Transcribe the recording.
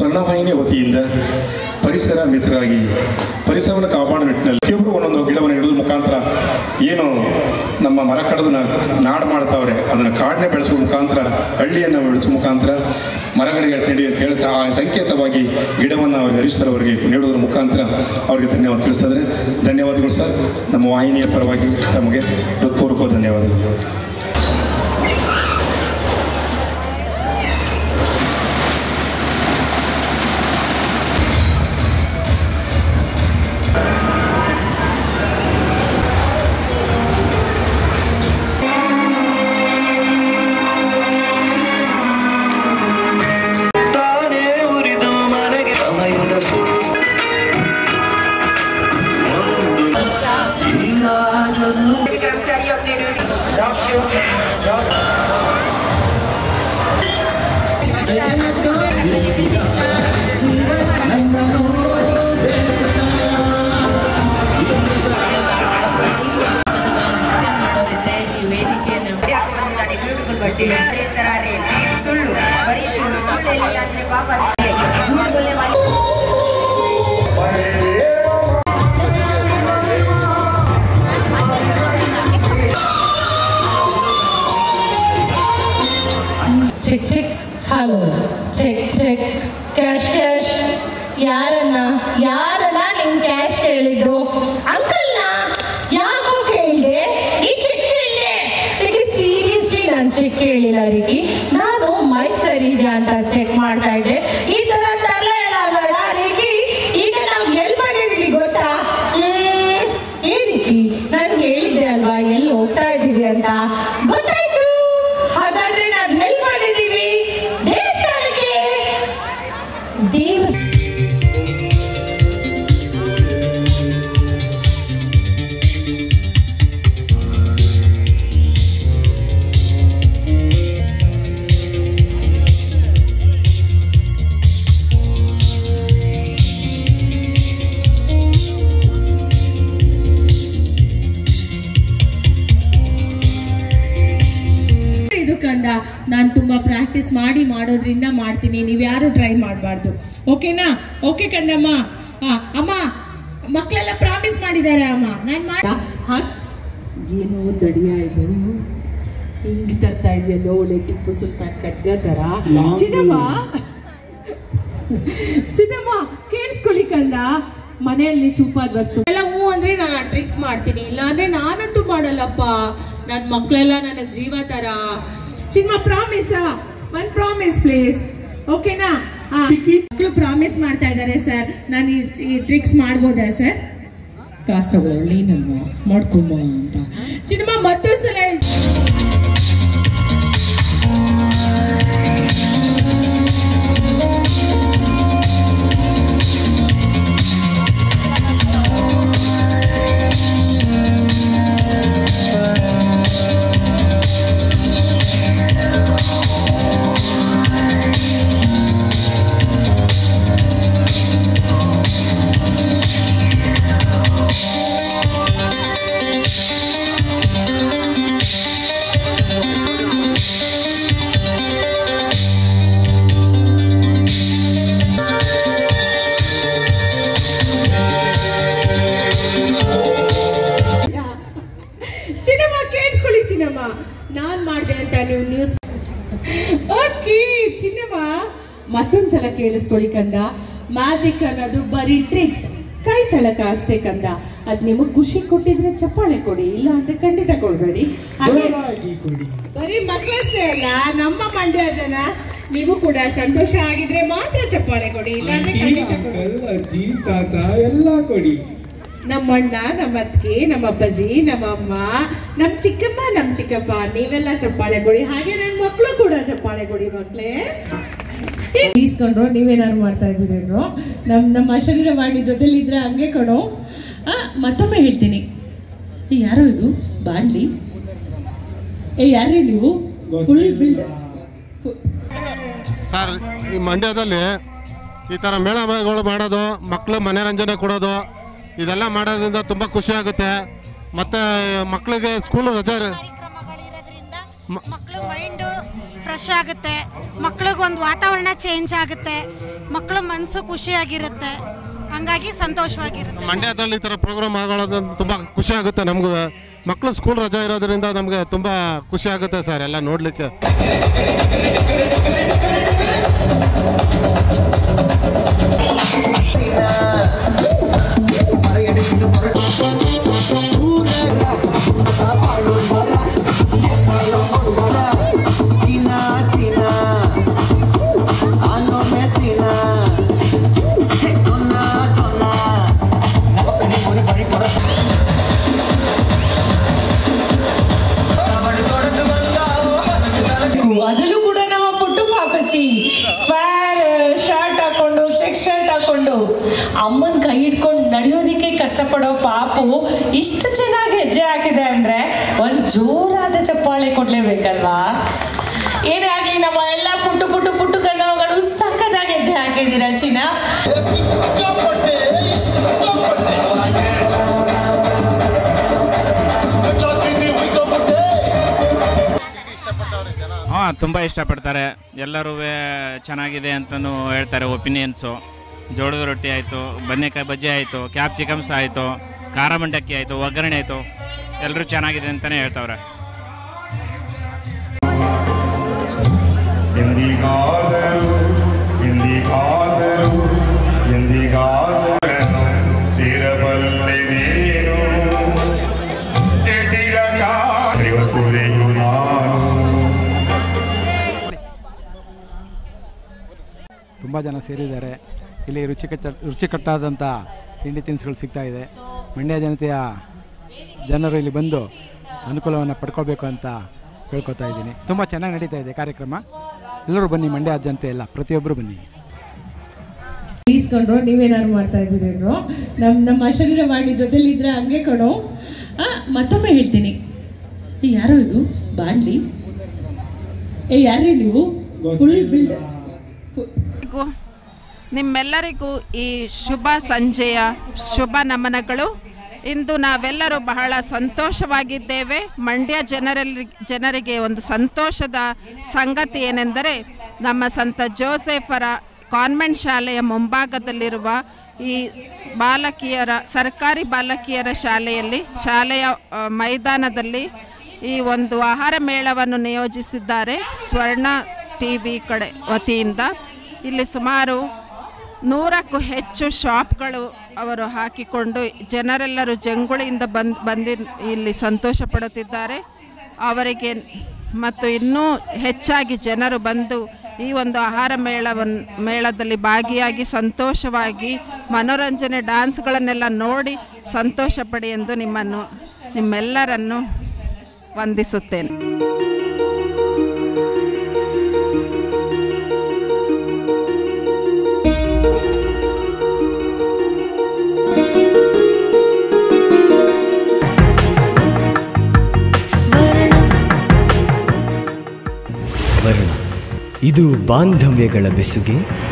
ಸ್ವರ್ಣವಾಹಿನಿ ವತಿಯಿಂದ ಪರಿಸರ ಮಿತ್ರರಾಗಿ ಪರಿಸರವನ್ನು ಕಾಪಾಡುವ ನಿಟ್ಟಿನಲ್ಲಿ ಪ್ರತಿಯೊಬ್ಬರು ಒಂದೊಂದು ಗಿಡವನ್ನು ಇಡುವ ಮುಖಾಂತರ ಏನು ನಮ್ಮ ಮರ ಕಡಿದು ನಾಡು ಮಾಡ್ತಾವ್ರೆ ಅದನ್ನು ಕಾಡನ್ನೇ ಬೆಳೆಸುವ ಮುಖಾಂತರ ಹಳ್ಳಿಯನ್ನು ಬೆಳೆಸುವ ಮುಖಾಂತರ ಮರಗಳಿಗೆ ನೆಡಿ ಅಂತ ಹೇಳ್ತಾ ಆ ಸಂಕೇತವಾಗಿ ಗಿಡವನ್ನು ಅವ್ರಿಗೆ ಹರೀಶ್ ಅವರಿಗೆ ನೀಡುವುದರ ಮುಖಾಂತರ ಅವರಿಗೆ ಧನ್ಯವಾದ ತಿಳಿಸ್ತಾ ಇದ್ದಾರೆ ಧನ್ಯವಾದಗಳು ಸರ್ ನಮ್ಮ ವಾಹಿನಿಯ ಪರವಾಗಿ ತಮಗೆ ಹೃತ್ಪೂರ್ವಕ ಧನ್ಯವಾದಗಳು ತಾನೇ ಉರಿದು ಮನೆಗೆ ಸಮಯದ ಸುಳ್ಳು ಈ ರಾಜನು ಮಾಡೋದಿದೆ ಈ ವೇದಿಕೆಯನ್ನು ಸುಳ್ಳು ಬರೀ ಸುಳ್ಳು ಸುಳ್ಳು ಹೇಳಿಲ್ಲ ಅಂದ್ರೆ ಪಾಪ ಸುಳ್ಳು ಕೊಲೆ ಮಾಡಿ check check hello check check cash cash ಯಾರನ್ನ ಯಾರನ್ನ ನಿಮ್ ಕ್ಯಾಶ್ ಕೇಳಿದ್ದು ಅಂಕಲ್ನ ಯಾಕೋ ಕೇಳಿದೆ ಈ ಚೆಕ್ ಕೇಳಿದೆ ಇದಕ್ಕೆ ಸೀರಿಯಸ್ಲಿ ನಾನು ಚೆಕ್ ಕೇಳಿಲ್ಲ ರೀತಿ ನಾನು ಮೈ ಸರಿ ಇದೆಯಾ ಅಂತ ಚೆಕ್ ಮಾಡ್ತಾ ಇದ್ದೆ ಈ ತರ ತಲೆ ಎಲ್ಲ ಬೇಡ ರೀಕಿ ಈಗ ನಾವು ಎಲ್ಲಿ ಮಾಡಿದೀವಿ ಗೊತ್ತಾ ಹ್ಮ್, ಏ ರೀಕಿ ನಾನು ಹೇಳಿದ್ದೆ ಅಲ್ವಾ ಎಲ್ಲಿ ಹೋಗ್ತಾ ಇದ್ದೀವಿ ಅಂತ ಗೊತ್ತಾಯ್ತು ಹಾಗಾದ್ರೆ ನಾವು ಎಲ್ಲಿ ಮಾಡಿದೀವಿ ದೇವಸ್ಥಾನಕ್ಕೆ ದೇವಸ್ಥಾನ ಇದು ಕಂದ ನಾನು ತುಂಬಾ ಪ್ರಾಕ್ಟೀಸ್ ಮಾಡಿ ಮಾಡೋದ್ರಿಂದ ಮಾಡ್ತೀನಿ ನೀವು ಯಾರು ಟ್ರೈ ಮಾಡಬಾರ್ದು ಓಕೆನಾ ಓಕೆ ಕಂದಮ್ಮ ಹಾ ಅಮ್ಮ ಮಕ್ಕಳೆಲ್ಲ ಪ್ರಾಮಿಸ್ ಮಾಡಿದ್ದಾರೆ ಅಮ್ಮ ನಾನು ಮಾಡ ಏನೋ ದಡಿಯ ಇದು ಹಿಂಗ್ ತರ್ತಾ ಇದೆಯಲ್ಲೋ ಒಳ್ಳೆ ಟಿಪ್ಪು ಸುಲ್ತಾನ್ ಖಡ್ಗ ತರ ಚಿನ್ನಮ್ಮ ಚಿನ್ನಮ್ಮ ಕೇಳಿಸ್ಕೊಳ್ಳಿ ಕಂದ ಮನೆಯಲ್ಲಿ ಚೂಪಾದ ವಸ್ತು ಎಲ್ಲ ಹ್ಞೂ ಅಂದ್ರೆ ನಾನು ಟ್ರಿಕ್ಸ್ ಮಾಡ್ತೀನಿ ಇಲ್ಲ ಅಂದ್ರೆ ನಾನಂತೂ ಮಾಡಲ್ಲಪ್ಪ ನನ್ನ ಮಕ್ಕಳೆಲ್ಲ ನನಗೆ ಜೀವ ತರ ಚಿನ್ಮ ಪ್ರಾಮಿಸ್ ಒನ್ ಪ್ರಾಮಿಸ್ ಪ್ಲೀಸ್ ಓಕೆನಾ ಮಕ್ಕಳು ಪ್ರಾಮಿಸ್ ಮಾಡ್ತಾ ಇದ್ದಾರೆ ಸರ್ ನಾನು ಈ- ಈ ಟ್ರಿಕ್ಸ್ ಮಾಡ್ಬೋದಾ ಸರ್ ಕಾಸು ತಗೊಳ್ಳಿ ನಲ್ವಾ ಮಾಡ್ಕೊಂಬ ಅಂತ ಚಿನ್ನಮ್ಮ ಮತ್ತೊಂದ್ಸಲ ಚಿನ್ನಮ್ಮ ಕೇಳಿಸ್ಕೊಳ್ಳಿ ಚಿನ್ನಮ್ಮ ನಾನ್ ಮಾಡ್ದೆ ಅಂತ ನೀವು ನ್ಯೂಸ್ ಓಕೆ ಚಿನ್ನಮ್ಮ ಮತ್ತೊಂದ್ಸಲ ಕೇಳಿಸ್ಕೊಳ್ಳಿ ಕಂದ ಮ್ಯಾಜಿಕ್ ಅನ್ನೋದು ಬರೀ ಟ್ರಿಕ್ಸ್ ಕೈ ಚಳಕ ಅಷ್ಟೇ ಕಂದ ಅದ್ ನಿಮಗ್ ಖುಷಿ ಕೊಟ್ಟಿದ್ರೆ ಚಪ್ಪಾಳೆ ಕೊಡಿ ಇಲ್ಲ ಅಂದ್ರೆ ಖಂಡಿತ ಕೊಡ್ಬೇಡಿ ಹಾಗೆ ಬರೀ ಮಕ್ಕಳಷ್ಟೇ ಅಲ್ಲ ನಮ್ಮ ಮಂಡ್ಯ ಜನ ನೀವು ಕೂಡ ಸಂತೋಷ ಆಗಿದ್ರೆ ಮಾತ್ರ ಚಪ್ಪಾಳೆ ಕೊಡಿ ಇಲ್ಲ ಅಂದ್ರೆ ಖಂಡಿತ ಕೊಡಿ ಅಂಕಲ್ ಅಜ್ಜಿ ತಾತ ಎಲ್ಲ ಕೊಡಿ ನಮ್ಮ ಅಣ್ಣ ನಮ್ಮ ಅತ್ತಿಗೆ ನಮ್ಮ ಅಪ್ಪಾಜಿ ನಮ್ಮ ಅಮ್ಮ ನಮ್ಮ ಚಿಕ್ಕಮ್ಮ ನಮ್ಮ ಚಿಕ್ಕಪ್ಪ ನೀವೆಲ್ಲ ಚಪ್ಪಾಳೆ ಕೊಡಿ ಹಾಗೆ ನನ್ನ ಮಕ್ಕಳು ಕೂಡ ಚಪ್ಪಾಳೆ ಕೊಡಿ ಮಕ್ಕಳೇ ಈಸ್ಕೊಂಡ್ರು ನೀವೇನಾದ್ರು ಮಾಡ್ತಾ ಇದ್ದೀರೇನೋ ನಮ್ಮ ನಮ್ಮ ಅಶರೀರವಾಣಿ ಜೊತೆಲಿ ಇದ್ರೆ ಹಂಗೆ ಕಣೋ ಆ, ಮತ್ತೊಮ್ಮೆ ಹೇಳ್ತೀನಿ ಏ ಯಾರೋ ಇದು ಬಾಂಡ್ಲಿ ಏ ಯಾರೇ ನೀವು ಫುಲ್ ಬಿಲ್ ಸರ್ ಈ ಮಂಡ್ಯದಲ್ಲಿ ಈ ಥರ ಮೇಳಗಳು ಮಾಡೋದು ಮಕ್ಕಳು ಮನೋರಂಜನೆ ಕೊಡೋದು ಇದೆಲ್ಲ ಮಾಡೋದ್ರಿಂದ ತುಂಬ ಖುಷಿ ಆಗುತ್ತೆ ಮತ್ತು ಮಕ್ಕಳಿಗೆ ಸ್ಕೂಲ್ ರಜೆ ಇರ- ಕಾರ್ಯಕ್ರಮಗಳಿರೋದ್ರಿಂದ ಮಕ್ಕಳು ಮೈಂಡು ಫ್ರೆಶ್ ಆಗುತ್ತೆ ಮಕ್ಳಿಗೊಂದು ವಾತಾವರಣ ಚೇಂಜ್ ಆಗುತ್ತೆ ಮಕ್ಕಳ ಮನಸ್ಸು ಖುಷಿಯಾಗಿರುತ್ತೆ ಹಂಗಾಗಿ ಸಂತೋಷವಾಗಿರುತ್ತೆ ಮಂಡ್ಯದಲ್ಲಿ ಈ ಥರ ಪ್ರೋಗ್ರಾಮ್ ಆಗೋದು ತುಂಬ ಖುಷಿ ಆಗುತ್ತೆ ನಮಗೂ ಮಕ್ಕಳು ಸ್ಕೂಲ್ ರಜಾ ಇರೋದ್ರಿಂದ ನಮಗೆ ತುಂಬ ಖುಷಿ ಆಗುತ್ತೆ ಸರ್ ಎಲ್ಲ ನೋಡಲಿಕ್ಕೆ ಅದರಲ್ಲೂ ಕೂಡ ನಮ್ಮ ಪುಟ್ಟು ಪಾಪಚ್ಚಿ ಸ್ಕ್ವೇರ್ ಶರ್ಟ್ ಹಾಕೊಂಡು ಚೆಕ್ ಶರ್ಟ್ ಹಾಕೊಂಡು ಅಮ್ಮನ ಕೈ ಹಿಡ್ಕೊಂಡು ನಡೆಯೋದಕ್ಕೆ ಕಷ್ಟಪಡೋ ಪಾಪು ಇಷ್ಟು ಚೆನ್ನಾಗಿ ಹೆಜ್ಜೆ ಹಾಕಿದೆ ಅಂದ್ರೆ ಒಂದು ಜೋರಾದ ಚಪ್ಪಾಳೆ ಕೊಡ್ಲೇಬೇಕಲ್ವಾ ಏನೇ ಆಗ್ಲಿ ನಮ್ಮ ಎಲ್ಲ ಪುಟ್ಟು ಪುಟ್ಟು ಪುಟ್ಟು ಕನ್ನಡಗಳು ಸಖತ್ತಾಗಿ ಹೆಜ್ಜೆ ಹಾಕಿದ್ದೀರಾ ಚಿನ್ನ ಹಾಂ ತುಂಬ ಇಷ್ಟಪಡ್ತಾರೆ ಎಲ್ಲರೂ ಚೆನ್ನಾಗಿದೆ ಅಂತಲೂ ಹೇಳ್ತಾರೆ ಒಪಿನಿಯನ್ಸು ಜೋಳದ ರೊಟ್ಟಿ ಆಯಿತು ಬದನೆಕಾಯಿ ಬಜ್ಜಿ ಆಯಿತು ಕ್ಯಾಪ್ ಚಿಕನ್ಸ್ ಆಯಿತು ಖಾರ ಮಂಡಕ್ಕಿ ಆಯಿತು ಒಗ್ಗರಣೆ ಆಯಿತು ಎಲ್ಲರೂ ಚೆನ್ನಾಗಿದೆ ಅಂತಲೇ ಹೇಳ್ತಾವ್ರೆ ಎಂದಿಗಾದರೂ ಎಂದಿಗಾದರೂ ಎಂದಿಗಾದರೂ ಸೇರಬಲ್ಲೆ ನೀನು ಜಟಿಲ ಕಾರ್ಯವತುರೆಯು ನಾನು ತುಂಬ ಜನ ಸೇರಿದ್ದಾರೆ ಇಲ್ಲಿ ರುಚಿಕಟ್ಟ ರುಚಿಕಟ್ಟಾದಂಥ ತಿಂಡಿ ತಿನಿಸುಗಳು ಸಿಗ್ತಾ ಇದೆ ಮಂಡ್ಯ ಜನತೆಯ ಜನರು ಇಲ್ಲಿ ಬಂದು ಅನುಕೂಲವನ್ನು ಪಡ್ಕೋಬೇಕು ಅಂತ ಹೇಳ್ಕೊತಾ ಇದ್ದೀನಿ ತುಂಬ ಚೆನ್ನಾಗಿ ನಡೀತಾ ಇದೆ ಕಾರ್ಯಕ್ರಮ ಎಲ್ಲರೂ ಬನ್ನಿ ಮಂಡ್ಯ ಜನತೆ ಎಲ್ಲ ಪ್ರತಿಯೊಬ್ಬರು ಬನ್ನಿ ಈಸ್ಕೊಂಡ್ರು ನೀವೇನಾದ್ರು ಮಾಡ್ತಾ ಇದ್ದೀರೇನೋ ನಮ್ಮ ನಮ್ಮ ಅಶರೀರ ಮಾಡಿ ಜೊತೆಲಿದ್ರೆ ಹಂಗೆ ಕಣೋ ಆ, ಮತ್ತೊಮ್ಮೆ ಹೇಳ್ತೀನಿ ಏ ಯಾರೋ ಇದು ಬಾಂಡ್ಲಿ ಏ ಯಾರೇ ನೀವು ಫುಲ್ ಬಿಲ್ಡ್ ಎಲ್ಲರಿಗೂ ನಿಮ್ಮೆಲ್ಲರಿಗೂ ಈ ಶುಭ ಸಂಜೆಯ ಶುಭ ನಮನಗಳು ಇಂದು ನಾವೆಲ್ಲರೂ ಬಹಳ ಸಂತೋಷವಾಗಿದ್ದೇವೆ ಮಂಡ್ಯ ಜನರಲ್ಲಿ ಜನರಿಗೆ ಒಂದು ಸಂತೋಷದ ಸಂಗತಿ ಏನೆಂದರೆ ನಮ್ಮ ಸಂತ ಜೋಸೆಫರ ಕಾನ್ವೆಂಟ್ ಶಾಲೆಯ ಮುಂಭಾಗದಲ್ಲಿರುವ ಈ ಬಾಲಕಿಯರ ಸರ್ಕಾರಿ ಬಾಲಕಿಯರ ಶಾಲೆಯಲ್ಲಿ ಶಾಲೆಯ ಆ, ಮೈದಾನದಲ್ಲಿ ಈ ಒಂದು ಆಹಾರ ಮೇಳವನ್ನು ನಿಯೋಜಿಸಿದ್ದಾರೆ ಸ್ವರ್ಣ ಟಿ ವಿ ಕಡೆ ವತಿಯಿಂದ ಇಲ್ಲಿ ಸುಮಾರು ನೂರಕ್ಕೂ ಹೆಚ್ಚು ಶಾಪ್ಗಳು ಅವರು ಹಾಕಿಕೊಂಡು ಜನರೆಲ್ಲರೂ ಜಂಗುಳಿಯಿಂದ ಬಂದು ಬಂದು ಇಲ್ಲಿ ಸಂತೋಷ ಪಡುತ್ತಿದ್ದಾರೆ ಅವರಿಗೆ ಮತ್ತು ಇನ್ನೂ ಹೆಚ್ಚಾಗಿ ಜನರು ಬಂದು ಈ ಒಂದು ಆಹಾರ ಮೇಳವನ್ನು ಮೇಳದಲ್ಲಿ ಭಾಗಿಯಾಗಿ ಸಂತೋಷವಾಗಿ ಮನೋರಂಜನೆ ಡ್ಯಾನ್ಸ್ಗಳನ್ನೆಲ್ಲ ನೋಡಿ ಸಂತೋಷ ಪಡಿ ಎಂದು ನಿಮ್ಮನ್ನು ನಿಮ್ಮೆಲ್ಲರನ್ನು ವಂದಿಸುತ್ತೇನೆ ಸ್ವರ್ಣ ಇದು ಬಾಂಧವ್ಯಗಳ ಬೆಸುಗೆ